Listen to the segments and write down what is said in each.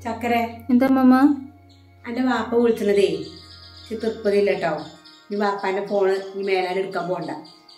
ചക്കര എന്താ മമ്മ എന്റെ വാപ്പ വിളിച്ചതേ തൃപ്പതില്ല കേട്ടോ ഈ വാപ്പാന്റെ ഫോണ് ഈ മേലാൻ എടുക്കാൻ പോണ്ട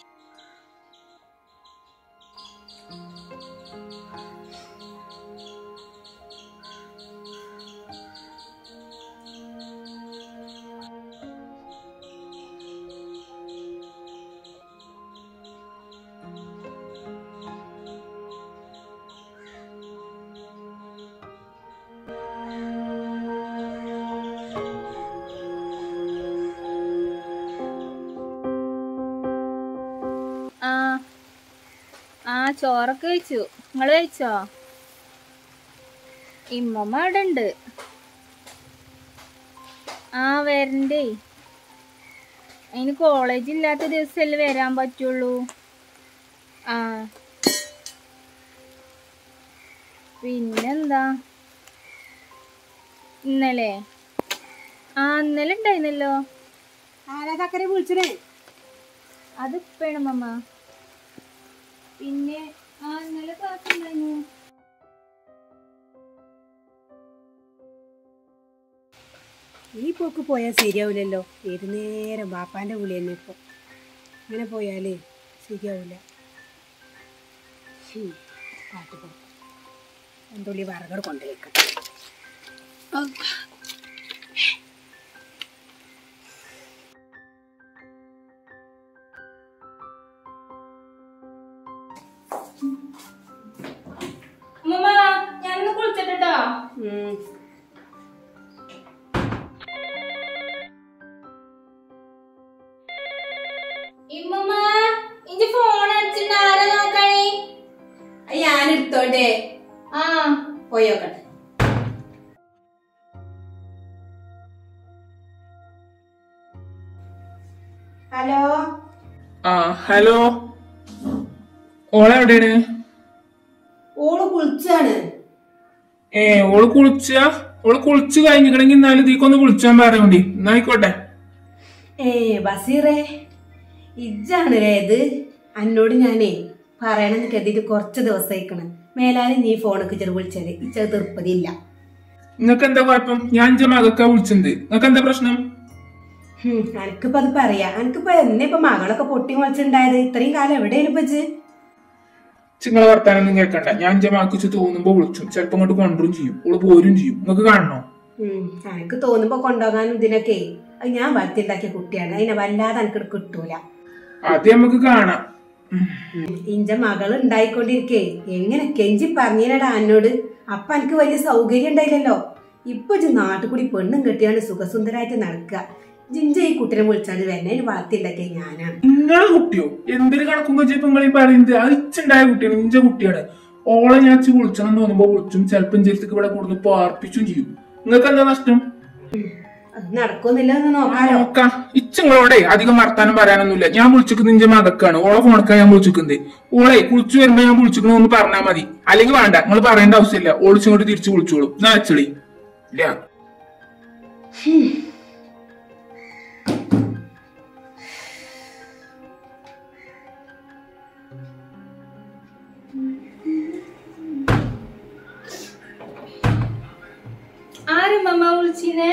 ആ ആ ചോറൊക്കെ കഴിച്ചു നിങ്ങൾ കഴിച്ചോ ഇമ്മമ്മ അവിടെ ഉണ്ട് ആ വരണ്ടേ അതിന് കോളേജ് ഇല്ലാത്ത ദിവസമല്ലേ വരാൻ പറ്റുള്ളൂ ആ പിന്നെന്താ ഇന്നലെ ആ ഇന്നലെ ഉണ്ടായിരുന്നല്ലോ ആരാ ചക്കര വിളിച്ചതേ അത് ഇപ്പഴാണ് മമ്മ പിന്നെ ആ ഇന്നലെ ക്ലാസ് ഉണ്ടായിരുന്നു ഈ പോക്ക് പോയാൽ ശരിയാവില്ലല്ലോ ഏത് നേരം വാപ്പാന്റെ വിളി തന്നെ ഇപ്പൊ ഇങ്ങനെ പോയാലേ ശരിയാവില്ല ഹും, പാട്ട് പോ എന്തുള്ളി വറകൾ കൊണ്ടുവയ്ക്കാം മമ്മ ഞാനൊന്ന് കുളിച്ചിട്ടോ ഇമ്മമ്മ ഇന്റെ ഫോൺ അടിച്ചിട്ട് ആരാ നോക്കണേ ഞാൻ എടുത്തോട്ടെ ആ പോയോക്കട്ടെ ഹലോ ആ ഹലോ ഓളെവിടെയാണ് ഓള് കുളിച്ചാണ് ഏ ഓള് കുളിച്ച ഓള് കുളിച്ച് കഴിഞ്ഞിക്കണെങ്കി എന്നാലും ഇതിക്കൊന്ന് വിളിച്ചാൻ പറയണ്ടി എന്നായിക്കോട്ടെ ഏ ബസീറേ ഇജ്ജാണ് ഇത് എന്നോട് ഞാനേ പറയണെന്ന് കരുതിയിട്ട് കുറച്ച് ദിവസമായിക്കണ് മേലാലെ നീ ഫോണൊക്കെ ചെറു വിളിച്ചത് ഇച്ച തീർപ്പതില്ല നിങ്ങക്ക് എന്താ കുഴപ്പം ഞാൻ എന്റെ മകക്ക വിളിച്ചിട്ടുണ്ട് നിങ്ങക്ക് എന്താ പ്രശ്നം എനിക്കിപ്പോ അത് പറയാ എനിക്കിപ്പോ എന്നെ ഇപ്പൊ മകളൊക്കെ പൊട്ടി മുളച്ചുണ്ടായത് ഇത്രയും കാലം എവിടെയാണ് ഇപ്പൊ ഇജ്ജ് ചിങ്ങളെ വർത്താനൊന്നും കേൾക്കണ്ട ഞാൻ എന്റെ മകച്ച് തോന്നുമ്പോ വിളിച്ചു ചിലപ്പോ ഇങ്ങോട്ട് കൊണ്ടുവരും ചെയ്യും ഓള് പോരും ചെയ്യും നിങ്ങക്ക് കാണണോ ഉം, എനിക്ക് തോന്നുമ്പോ കൊണ്ടുപോകാനും ഇതിനൊക്കെ അത് ഞാൻ വളർത്തിണ്ടാക്കിയ കുട്ടിയാണ് അതിനെ വല്ലാതെ എനിക്ക് കിട്ടൂല അത് നമുക്ക് കാണാം ഉം. ഉം, ഇഞ്ച മകൾ ഉണ്ടായിക്കൊണ്ടിരിക്കേ എങ്ങനെ കെഞ്ചി പറഞ്ഞില്ലടാ എന്നോട് അപ്പൊ എനിക്ക് വലിയ സൗകര്യം ഉണ്ടായില്ലല്ലോ ഇപ്പൊ ഇജ്ജ് നാട്ടിൽ കൂടി പെണ്ണും കെട്ടിയാണ് സുഖസുന്ദരായിട്ട് നടക്കുക ജിഞ്ച ഈ കുട്ടിനെ വിളിച്ചാൽ വന്നെ വളർത്തിണ്ടാക്കിയ ഞാനാണ് നിങ്ങളെ കുട്ടിയോ എന്തൊരു കണക്കും വെച്ചപ്പോ നിങ്ങൾ ഈ പറയുന്നത് അത് ഇച്ചുണ്ടായ കുട്ടിയാണ് ഇഞ്ച കുട്ടിയാണ് ഓളെ ഞാൻ ഇച്ച് വിളിച്ചണം എന്ന് തോന്നുമ്പോ വിളിച്ചും ചിലപ്പോ ഇഞ്ചത്തേക്ക് ഇവിടെ കൊടുന്ന് പാർപ്പിച്ചും ചെയ്യും നിങ്ങൾക്ക് എന്താ നഷ്ടം അത് നടക്കുന്നില്ല എന്ന് ആ, നോക്കാലോ നോക്കാം ഇച്ചങ്ങളോടെ അധികം വർത്താനം പറയാനൊന്നുമില്ല ഞാൻ വിളിച്ചിരിക്കുന്നത് നിന്റെ മകക്കാണ് ഓളെ ഫോണക്കാണ് ഞാൻ വിളിച്ചിരിക്കുന്നത് ഓളെ കുളിച്ചു വരുമ്പോ ഞാൻ വിളിച്ചിരിക്കണ ഒന്ന് പറഞ്ഞാൽ മതി അല്ലെങ്കിൽ വേണ്ട നിങ്ങൾ പറയേണ്ട ആവശ്യമില്ല ഓളിച്ചിങ്ങോട്ട് തിരിച്ചു വിളിച്ചോളൂ എന്നാ വെച്ചളി ഇല്ല ആരും മമ്മ വിളിച്ചിനെ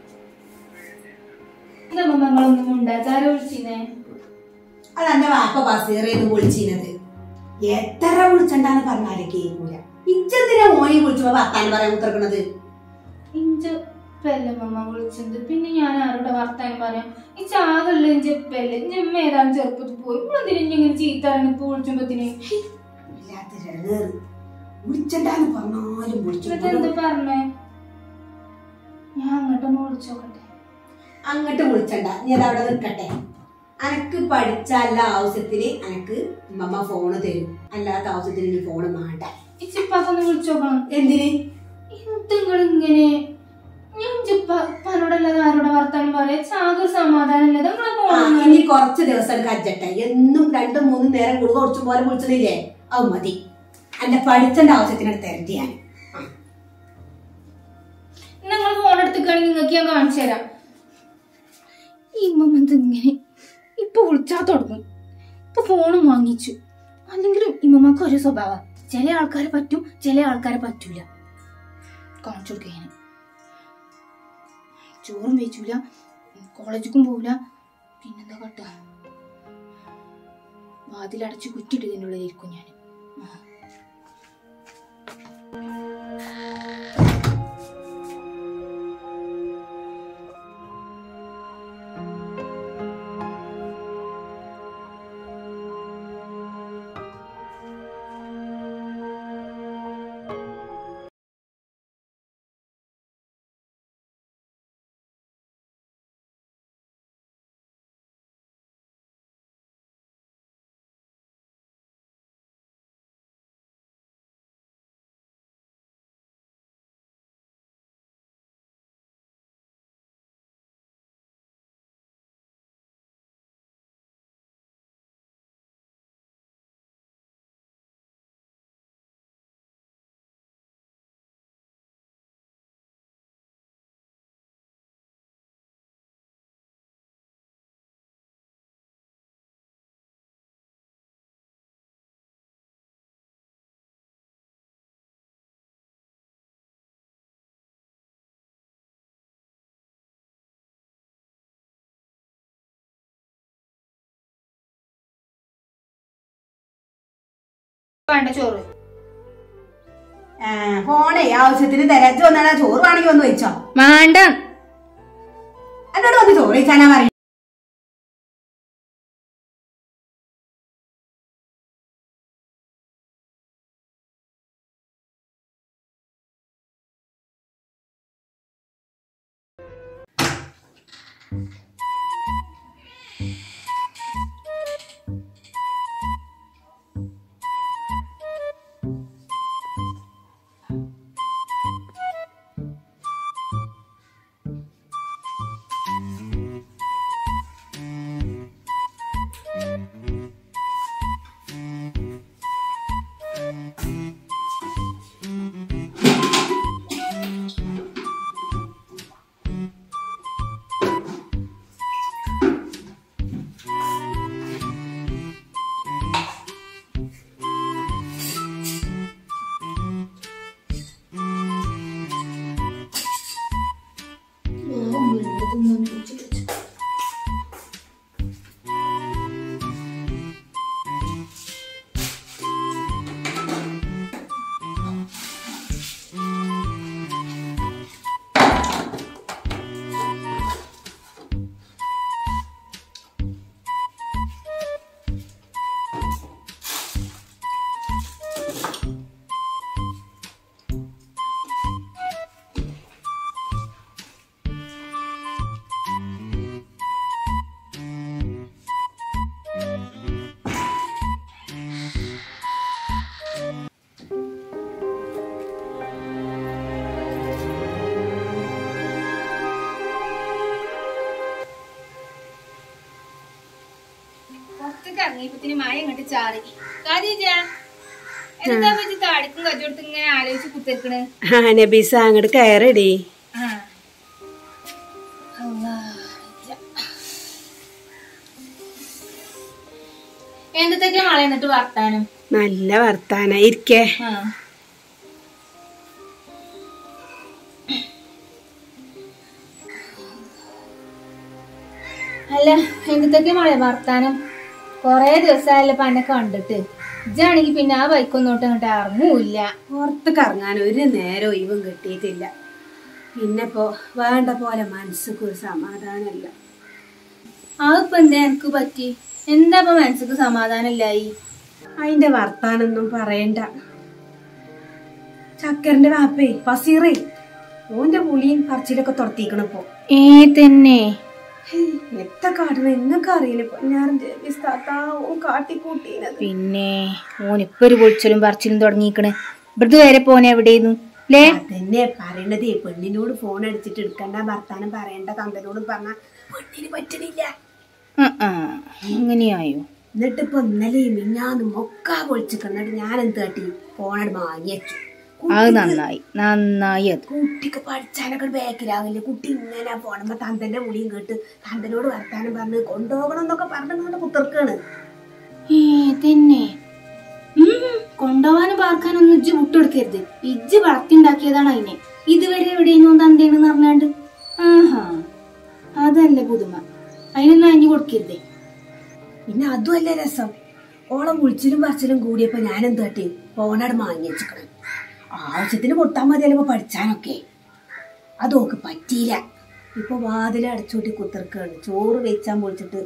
എന്താ മമ്മ നിങ്ങളൊന്നും ഉണ്ടാകാതെ ആരാ വിളിച്ചിനെ അത് എന്റെ വാപ്പ ബസീറേന്ന് വിളിച്ചിരുന്നത് എത്ര വിളിച്ചണ്ടാന്ന് പറഞ്ഞാലേ കേൾക്കൂല ഇച്ചെന്തിനാ ഓനെ വിളിച്ചപ്പോ വർത്താനം പറയാൻ ഉത്തർക്കണത് ഇഞ്ചപ്പല്ലേ മമ്മ വിളിച്ചത് പിന്നെ ഞാൻ ആരോടെ വർത്താനം പറയാം ഈ ചാകല്ല ഇഞ്ചപ്പല്ലേ ഇഞ്ചമ്മ ഏതാണ് ചെറുപ്പത്തിൽ പോയി ഇങ്ങനെ ഇങ്ങനെ ചീത്ത ഇറങ്ങി ഇപ്പൊ വിളിച്ചുമ്പത്തിന് ഇല്ലാത്ത വിളിച്ചണ്ടാന്ന് പറഞ്ഞാലും വിളിച്ചു എന്നിട്ട് എന്താ പറഞ്ഞേ ഞാൻ അങ്ങോട്ടൊന്ന് വിളിച്ചോക്കട്ടെ അങ്ങോട്ട് വിളിച്ചണ്ട നീ അത് അവിടെ നിൽക്കട്ടെ അനക്ക് പഠിച്ച എല്ലാ ആവശ്യത്തിന് അനക്ക് ഉമ്മമ്മ ഫോണ് തരും അല്ലാത്ത ആവശ്യത്തിന് നീ ഫോണ് മാണ്ട ഈ ചിപ്പാക്കൊന്ന് വിളിച്ചോക്കണം എന്തിന് നിങ്ങൾ ഇങ്ങനെ ഞാൻ ചിപ്പനോടല്ലാതെ ആരോടെ വർത്താനം പറയാ ചാകർ സമാധാനം ഇല്ലാതെ നിങ്ങളെ ആ, ഫോൺ ഇനി കുറച്ച് ദിവസം എനിക്ക് അജ്ജട്ടെ എന്നും രണ്ടും മൂന്നും നേരം ഗുളിക കുറച്ചും പോലെ വിളിച്ചതില്ലേ അത് മതി എന്റെ പഠിച്ചന്റെ ആവശ്യത്തിന് തരണ്ടി ഞാൻ ആ. നിങ്ങൾ ഫോൺ എടുത്തിക്കാണെങ്കിൽ നിങ്ങൾക്ക് ഞാൻ കാണിച്ചു തരാം ഈ മമ്മന്ത് ഇങ്ങനെ ഇപ്പൊ വിളിച്ചാ തുടങ്ങും ഇപ്പൊ ഫോണും വാങ്ങിച്ചു അല്ലെങ്കിലും ഇമ്മമ്മക്ക് ഒരു സ്വഭാവം ചില ആൾക്കാരെ പറ്റും ചില ആൾക്കാരെ പറ്റൂല കാണിച്ചു കൊടുക്കുക ഞാൻ ചോറും വെച്ചില്ല കോളേജിക്കും പോവില്ല പിന്നെന്താ കട്ടുക വാതിലടച്ച് കുറ്റിട്ട് ഇതിൻ്റെ ഉള്ളിലിരിക്കും ഞാൻ ആ. വേണ്ട ചോറ് ആ, ഫോണേ ആവശ്യത്തിന് തരാച്ചു വന്നാ ചോറ് വേണമെങ്കിൽ വന്ന് വെച്ചോ വേണ്ട എന്നോട് വന്ന് ചോറ് വെച്ചാനാ പറയും പുറത്തേക്ക് ഇറങ്ങിയപ്പത്തിന് മഴ ഇങ്ങോട്ട് ചാറി കാതീജ എന്താ പറ്റി താടിക്കും കജോടത്ത് ഇങ്ങനെ ആലോചിച്ച് കുത്തിരിക്കണ് ആ നബീസ അങ്ങോട്ട് കയറടി ആ അല്ലാ, ഇല്ല. എന്തൊക്കെ മഴ എന്നിട്ട് വർത്താനം നല്ല വർത്താന ഇരിക്കേ ആ അല്ല എന്തൊക്കെ മഴ വർത്താനം കൊറേ ദിവസമായല്ലോ ഇപ്പൊ എന്നെ കണ്ടിട്ട് ഇജാണെങ്കി പിന്നെ ആ ബൈക്കൊന്നോട്ട് അങ്ങോട്ട് ഇറങ്ങൂല്ല പുറത്ത് കറങ്ങാൻ ഒരു നേരം ഒഴിവും കിട്ടിയിട്ടില്ല പിന്നെ ഇപ്പോ വേണ്ട പോലെ മനസ്സിക്ക് ഒരു സമാധാനമല്ല അതിപ്പോ എന്താ എനിക്ക് പറ്റി എന്താ ഇപ്പൊ മനസ്സിക്ക് സമാധാനമില്ലായി അതിന്റെ വർത്താനൊന്നും പറയണ്ട ചക്കരന്റെ വാപ്പേ പസീറേ ഓന്റെ പുളിയും പറച്ചിലൊക്കെ തുറത്തിക്കണിപ്പോ ഏ തന്നെ എത്ര കാട്ടണം നിങ്ങൾക്ക് അറിയില്ല ഞാൻ ഓ കാട്ടിക്കൂട്ടീനത് പിന്നെ ഓനിപ്പൊ ഒരു പൊളിച്ചലും പറിച്ചിലും തുടങ്ങിക്കണ് ഇവിടുത്തെ വരെ പോനെ എവിടെയെന്നു ലേ അതന്നെ പറയണതേ പെണ്ണിനോട് ഫോൺ അടിച്ചിട്ട് എടുക്കണ്ട വർത്താനം പറയണ്ട തന്തനോട് പറഞ്ഞ പെണ്ണിന് പറ്റണില്ല ആ, ആ, അങ്ങനെയായോ എന്നിട്ട് ഇപ്പൊ ഇന്നലെ മിഞ്ഞാന്ന് മൊക്ക പൊളിച്ചിട്ട് ഞാൻ എന്ത് കാട്ടി ഫോണട് വാങ്ങി വെച്ചു അത് നന്നായി നന്നായി അത് കുട്ടിക്ക് പഠിച്ചാലൊക്കെ ബാക്കിലാവില്ലേ കുട്ടി ഇങ്ങനെ പോണമ്പോ തന്തന്റെ മുടിയും കേട്ട് തന്തനോട് വർത്താനം പറഞ്ഞ് കൊണ്ടുപോകണം എന്നൊക്കെ പറഞ്ഞുകൊണ്ട് കുത്തിർക്കാണ് ഏ തന്നെ ഉം, കൊണ്ടുപോവാനും പാർക്കാനൊന്നും ഇജ്ജ് വിട്ടുകൊടുക്കരുത് ഇജ്ജ് വളർത്തിണ്ടാക്കിയതാണ് അതിനെ ഇതുവരെ എവിടെയെന്നു തന്തേണെന്ന് പറഞ്ഞാണ്ട് ആഹാ അതല്ല പുതുമ അതിനൊന്നും അഞ്ഞു കൊടുക്കരുതേ പിന്നെ അതുമല്ല രസം ഓളം വിളിച്ചിലും പറച്ചിലും കൂടിയപ്പോ ഞാൻ എന്ത് തട്ടി ഫോണാട് വാങ്ങി വെച്ചിക്കണം ആവശ്യത്തിന് കൊടുത്താൽ മതിയല്ലോ ഇപ്പൊ പഠിച്ചാനൊക്കെ അതൊക്കെ പറ്റിയില്ല ഇപ്പൊ വാതിൽ അടച്ചൂട്ടി കുത്തിർക്കാണ് ചോറ് വെച്ചാൻ പൊളിച്ചിട്ട്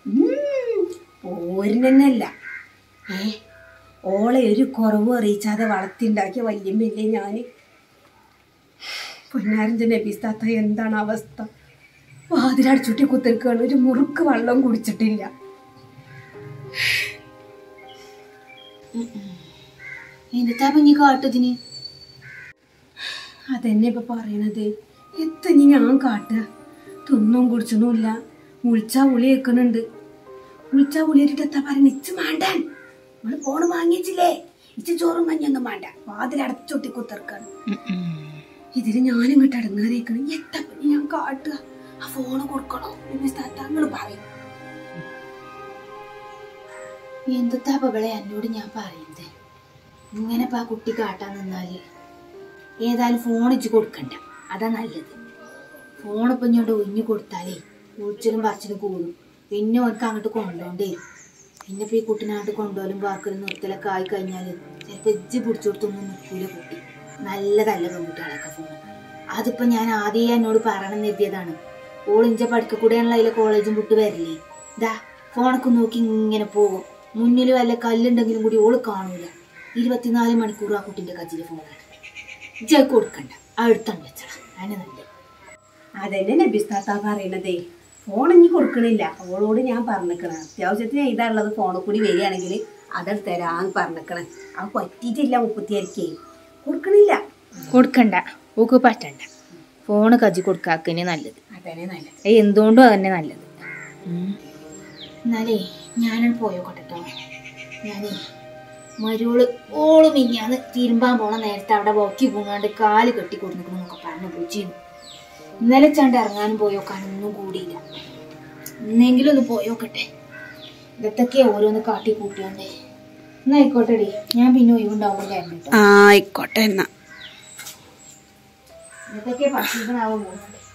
പോരിനല്ല ഏ ഓളെ ഒരു കുറവ് അറിയിച്ചാതെ വളർത്തിണ്ടാക്കിയ വല്യമ്മയില്ലേ ഞാൻ പൊന്നാരൻ്റെ നബീസ്താത്ത എന്താണ് അവസ്ഥ വാതിലടച്ചൂട്ടി കുത്തിർക്കാണ് ഒരു മുറുക്ക് വെള്ളം കുടിച്ചിട്ടില്ല എന്നിട്ടാ ഇപ്പൊ നീ കാട്ടതിന് അതെന്നെ ഇപ്പൊ പറയണത് എത്തഞ്ഞി ഞാൻ കാട്ടുക തിന്നും കുടിച്ചൊന്നുമില്ല മുളിച്ചാ ഉളി വെക്കുന്നുണ്ട് മുളിച്ചാ ഉളി ഇട്ടിട്ട് എത്താ പറയണ ഇച്ച് മാണ്ടാൻ നമ്മള് ഫോണ് വാങ്ങിച്ചില്ലേ ഇച്ച് ചോറും കഞ്ഞൊന്നും വേണ്ട വാതിലടച്ചൊട്ടി കുത്തിർക്കാണ് ഇതിന് ഞാനും ഇങ്ങോട്ട് അടങ്ങാറിയിക്കണം എത്താ പിന്നെ ഞാൻ കാട്ടുക ആ ഫോണ് കൊടുക്കണോ തങ്ങൾ പറയും എന്തൊത്താ ഇപ്പൊ ഇവിടെ എന്നോട് ഞാൻ പറയുന്നത് ഇങ്ങനെ ഇപ്പൊ ആ കുട്ടി കാട്ടാൻ നിന്നാല് ഏതായാലും ഫോൺ ഇച്ച് കൊടുക്കണ്ട അതാ നല്ലത് ഫോൺ ഇപ്പൊ ഇങ്ങോട്ട് ഒഴിഞ്ഞു കൊടുത്താലേ ഉളിച്ചിലും പറിച്ചിലും കൂടും പിന്നെ ഓർക്ക് അങ്ങോട്ട് കൊണ്ടോണ്ടേ പിന്നെ ഇപ്പൊ ഈ കുട്ടിനാട്ട് കൊണ്ടുപോലും വാക്കലും നിർത്തലൊക്കെ ആയി കഴിഞ്ഞാല് ചിലപ്പോ ഇജ്ജ് പിടിച്ചു കൊടുത്തൊന്നും നിൽക്കൂല കുട്ടി നല്ലതല്ല പെൺകുട്ടികളൊക്കെ ഫോൺ അതിപ്പോ ഞാൻ ആദ്യമേ എന്നോട് പറയണം എഴുതിയതാണ് ഓൾ ഇഞ്ച പഠിക്ക കൂടെയാണല്ലോ അതിലെ കോളേജും വിട്ട് വരില്ലേ ദാ ഫോണൊക്കെ നോക്കി ഇങ്ങനെ പോകും മുന്നിൽ വല്ല കല്ലുണ്ടെങ്കിലും കൂടി ഓള് കാണൂല ഇരുപത്തിനാല് മണിക്കൂർ ആ കുട്ടിന്റെ കജ്ജില് ഫോണാണ് ഇജ്ജ് അത് കൊടുക്കണ്ട ആ എടുത്തോണ്ട് വെച്ചടാ അതിന് നല്ലത് അതെന്നെ നബിസ്താത്ത പറയണതേ ഫോൺ ഇനി കൊടുക്കണില്ല അവളോട് ഞാൻ പറഞ്ഞിക്കണേ അത്യാവശ്യത്തിന് എഴുതാനുള്ളത് ഫോണിൽ കൂടി വരികയാണെങ്കിൽ അതെടുത്ത് തരാന്ന് പറഞ്ഞിക്കണേ അത് പറ്റിയിട്ടില്ല മുപ്പത്തിയായിരിക്കേ കൊടുക്കണില്ല കൊടുക്കണ്ട ഓക്ക് പറ്റണ്ട ഫോണ് കജ്ജി കൊടുക്കാക്കന്നെ നല്ലത് അതന്നെ നല്ലത് ഏയ് എന്തുകൊണ്ടും അതന്നെ നല്ലത് എന്നാലേ ഞാനത് പോയോ കേട്ടോ ഞാനേ മരുവള് ഓള് മിഞ്ഞാന്ന് തിരുമ്പാൻ പോണ നേരത്തെ അവിടെ വോക്കി പോങ്ങാണ്ട് കാല് കെട്ടി കൊടുക്കണമെന്നൊക്കെ പറഞ്ഞു പൂച്ചിരുന്നു ഇന്നലെ ചാണ്ട് ഇറങ്ങാനും പോയോക്കാനൊന്നും കൂടിയില്ല ഇന്നെങ്കിലും ഒന്ന് പോയോക്കട്ടെ ഇതൊക്കെ ഓരോന്ന് കാട്ടി കൂട്ടിയോണ്ടേ എന്നാ ആയിക്കോട്ടെടി ഞാൻ പിന്നെ ഒഴിവുണ്ടാവുമ്പോൾ കേട്ടോ ആയിക്കോട്ടെ എന്നാ ഇതൊക്കെ പഠിച്ചിട്ടാവും പോകുന്നുണ്ട്